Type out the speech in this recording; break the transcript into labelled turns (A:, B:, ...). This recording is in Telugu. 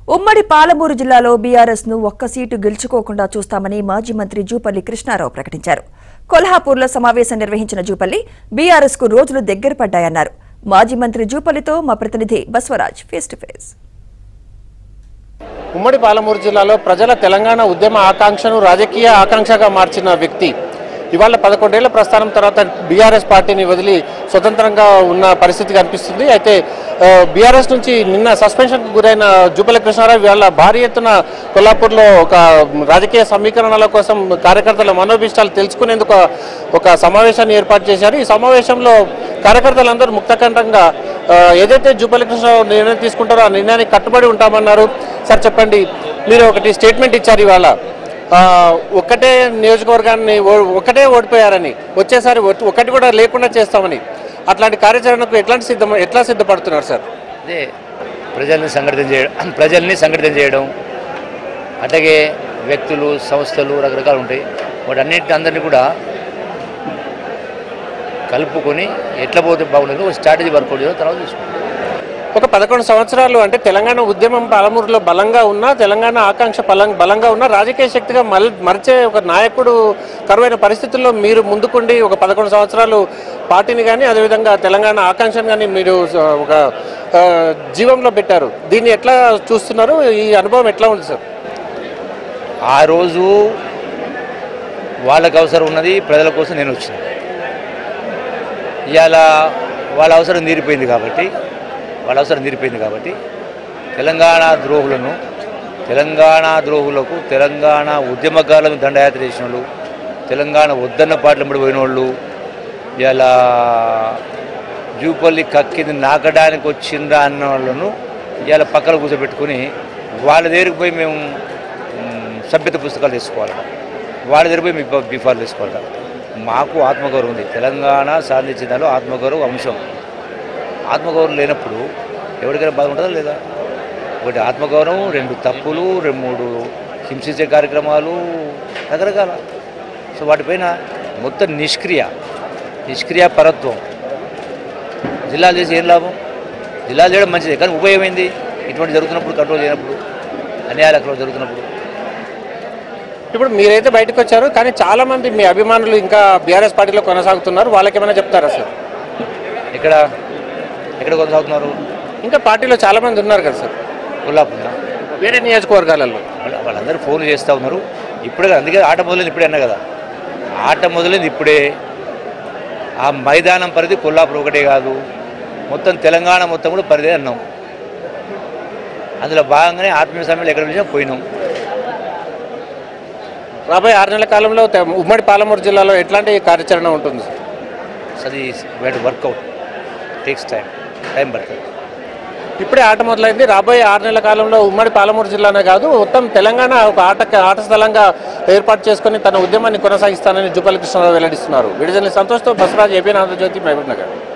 A: ఉమ్మడి పాలమూరు జిల్లాలో బీఆర్ఎస్ ను ఒక్క సీటు గెలుచుకోకుండా చూస్తామని మాజీ మంత్రి జూపల్లి కృష్ణారావు ప్రకటించారు కొల్హాపూర్లో సమావేశం నిర్వహించిన జూపల్లి బీఆర్ఎస్ కు రోజులు దగ్గర పడ్డాయన్నారు మాజీ మంత్రి జూపల్లితో మా ప్రతినిధి బస్వరాజ్ ఫేస్ టు ఫేస్
B: ఉమ్మడి పాలమూరు జిల్లాలో ప్రజల తెలంగాణ ఉద్యమ ఆకాంక్షను రాజకీయ ఆకాంక్షగా మార్చిన వ్యక్తి ఇవాళ పదకొండేళ్ల ప్రస్థానం తర్వాత బీఆర్ఎస్ పార్టీని వదిలి స్వతంత్రంగా ఉన్న పరిస్థితి కనిపిస్తుంది అయితే బీఆర్ఎస్ నుంచి నిన్న సస్పెన్షన్కు గురైన జూపల్లి కృష్ణారావు ఇవాళ భారీ ఎత్తున కొల్లాపూర్లో ఒక రాజకీయ సమీకరణల కోసం కార్యకర్తల మనోభిష్టాలు తెలుసుకునేందుకు ఒక సమావేశాన్ని ఏర్పాటు చేశారు ఈ సమావేశంలో కార్యకర్తలందరూ ముక్తకంఠంగా ఆ, ఏదైతే జూపల్లి కృష్ణారావు నిర్ణయం తీసుకుంటారో ఆ నిర్ణయానికి కట్టుబడి ఉంటామన్నారు సార్ చెప్పండి మీరు ఒకటి స్టేట్మెంట్ ఇచ్చారు ఇవాళ ఆ, ఒక్కటే నియోజకవర్గాన్ని ఓ- ఒక్కటే ఓడిపోయారని వచ్చేసారి ఒ- ఒక్కటి కూడా లేకుండా చేస్తామని అట్లాంటి కార్యాచరణకు ఎట్లాంటి సిద్ధం ఎట్లా సిద్ధపడుతున్నారు సార్
C: అదే ప్రజల్ని సంఘటితం చేయడం ప్రజల్ని సంఘటితం చేయడం అట్లాగే వ్యక్తులు సంస్థలు రకరకాలు ఉంటాయి వాటన్నిటి అందరినీ కూడా కలుపుకొని ఎట్లా పోతే బాగుంటుందో ఒక స్ట్రాటజీ వర్కౌట్ చేయడం తర్వాత చూసుకుంటాం
B: ఒక పదకొండు సంవత్సరాలు అంటే తెలంగాణ ఉద్యమం పాలమూరులో బలంగా ఉన్నా తెలంగాణ ఆకాంక్ష బలం బలంగా ఉన్నా రాజకీయ శక్తిగా మల్ మరిచే ఒక నాయకుడు కరువైన పరిస్థితుల్లో మీరు ముందుకుండి ఒక పదకొండు సంవత్సరాలు పార్టీని కానీ అదేవిధంగా తెలంగాణ ఆకాంక్షను కానీ మీరు స- ఒక ఆ, జీవంలో పెట్టారు దీన్ని ఎట్లా చూస్తున్నారు ఈ అనుభవం ఎట్లా ఉంది సార్
C: ఆ రోజు వాళ్ళకి అవసరం ఉన్నది ప్రజల కోసం నేను వచ్చిన ఇవాళ వాళ్ళ అవసరం తీరిపోయింది కాబట్టి వాళ్ళ అవసరం తీరిపోయింది కాబట్టి తెలంగాణ ద్రోహులను తెలంగాణ ద్రోహులకు తెలంగాణ ఉద్యమకారులకు దండయాత్ర చేసిన వాళ్ళు తెలంగాణ వద్దన్న పాటలు పడి పోయిన వాళ్ళు ఇలా జూపల్లి కక్కింది నాకడానికి వచ్చిందా అన్న వాళ్ళను ఇవాళ పక్కన కూర్చోబెట్టుకుని వాళ్ళ దగ్గరికి పోయి మేము మ్, సభ్యత పుస్తకాలు తీసుకోవాలి వాళ్ళ దగ్గర పోయి మీ బిఫార్లు తీసుకోవాలి మాకు ఆత్మగౌరవం ఉంది తెలంగాణ సాధించిన దానిలో ఆత్మగౌరవం అంశం ఆత్మగౌరవం లేనప్పుడు ఎవరికైనా బాధ ఉంటుందా లేదా ఒకటి ఆత్మగౌరవం రెండు తప్పులు రెండు మూడు హింసించే కార్యక్రమాలు రకరకాల సో వాటిపైన మొత్తం నిష్క్రియ నిష్క్రియ పరత్వం జిల్లాలు చేసి ఏం లాభం జిల్లాలు చేయడం మంచిదే కానీ ఉపయోగం ఏంది ఇటువంటి జరుగుతున్నప్పుడు కంట్రోల్ చేయనప్పుడు అన్యాయాలు అక్కడ జరుగుతున్నప్పుడు
B: ఇప్పుడు మీరైతే బయటకు వచ్చారు కానీ చాలా మంది మీ అభిమానులు ఇంకా బీఆర్ఎస్ పార్టీలో కొనసాగుతున్నారు వాళ్ళకి ఏమైనా చెప్తారా సార్
C: ఇక్కడ ఎక్కడ కొనసాగుతున్నారు
B: ఇంకా పార్టీలో చాలా మంది ఉన్నారు కదా సార్
C: కొల్లాపూర్
B: వేరే నియోజకవర్గాలలో
C: వాళ్ళ వాళ్ళందరూ ఫోన్లు చేస్తూ ఉన్నారు ఇప్పుడే కదా అందుకే ఆట మొదలైంది ఇప్పుడే అన్నా కదా ఆట మొదలైంది ఇప్పుడే ఆ మైదానం పరిధి కొల్లాపూర్ ఒకటే కాదు మొత్తం తెలంగాణ మొత్తం కూడా పరిధి అన్నాం అందులో భాగంగానే ఆత్మీయ సమయంలో ఎక్కడ పిలిచినా పోయినాం
B: రాబోయే ఆరు నెలల కాలంలో తె- ఉమ్మడి పాలమూరు జిల్లాలో ఎట్లాంటి కార్యాచరణ ఉంటుంది సార్
C: సో అది wait workout takes time time పడుతుంది
B: ఇప్పుడే ఆట మొదలైంది రాబోయే ఆరు నెలల కాలంలో ఉమ్మడి పాలమూరు జిల్లానే కాదు మొత్తం తెలంగాణ ఒక ఆట ఆట స్థలంగా ఏర్పాటు చేసుకుని తన ఉద్యమాన్ని కొనసాగిస్తానని జూపల్లి కృష్ణారావు వెల్లడిస్తున్నారు విడుదల సంతోష్తో బసరాజ్ ఏపీ ఆంధ్రజ్యోతి మహబూబ్ నగర్